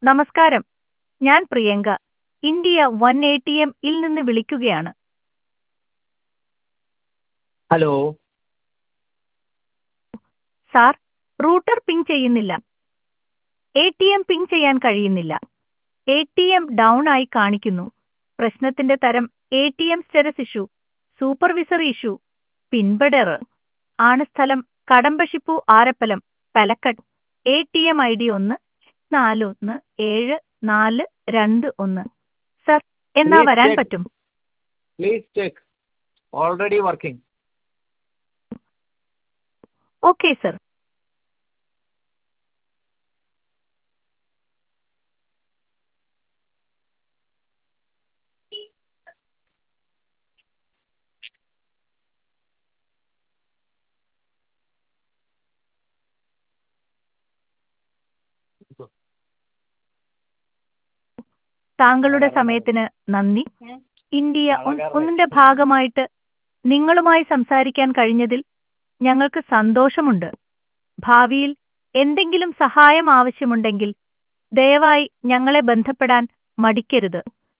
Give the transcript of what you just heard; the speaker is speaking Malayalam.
നമസ്കാരം ഞാൻ Priyanka India one A T M ഇൽ നിന്ന് വിളിക്കുകയാണ് ഹലോ സാർ റൂട്ടർ പിങ് ചെയ്യുന്നില്ല എ ടി എം പിങ് ചെയ്യാൻ കഴിയുന്നില്ല എ ടി എം ഡൗൺ ആയി കാണിക്കുന്നു പ്രശ്നത്തിന്റെ തരം A T M status issue supervisor issue പിൻപെഡർ ആണ് സ്ഥലം കടമ്പഷിപ്പു ആരപ്പലം Palakkad A T M I D ഒന്ന് നാല് ഒന്ന് ഏഴ് നാല് രണ്ട് ഒന്ന് സർ എന്നാ Please വരാൻ check. പറ്റും please check already working okay sir താങ്കളുടെ സമയത്തിന് നന്ദി ഇന്ത്യ ഒ- ഒന്നിന്റെ ഭാഗമായിട്ട് നിങ്ങളുമായി സംസാരിക്കാൻ കഴിഞ്ഞതിൽ ഞങ്ങൾക്ക് സന്തോഷമുണ്ട് ഭാവിയിൽ എന്തെങ്കിലും സഹായം ആവശ്യമുണ്ടെങ്കിൽ ദയവായി ഞങ്ങളെ ബന്ധപ്പെടാൻ മടിക്കരുത്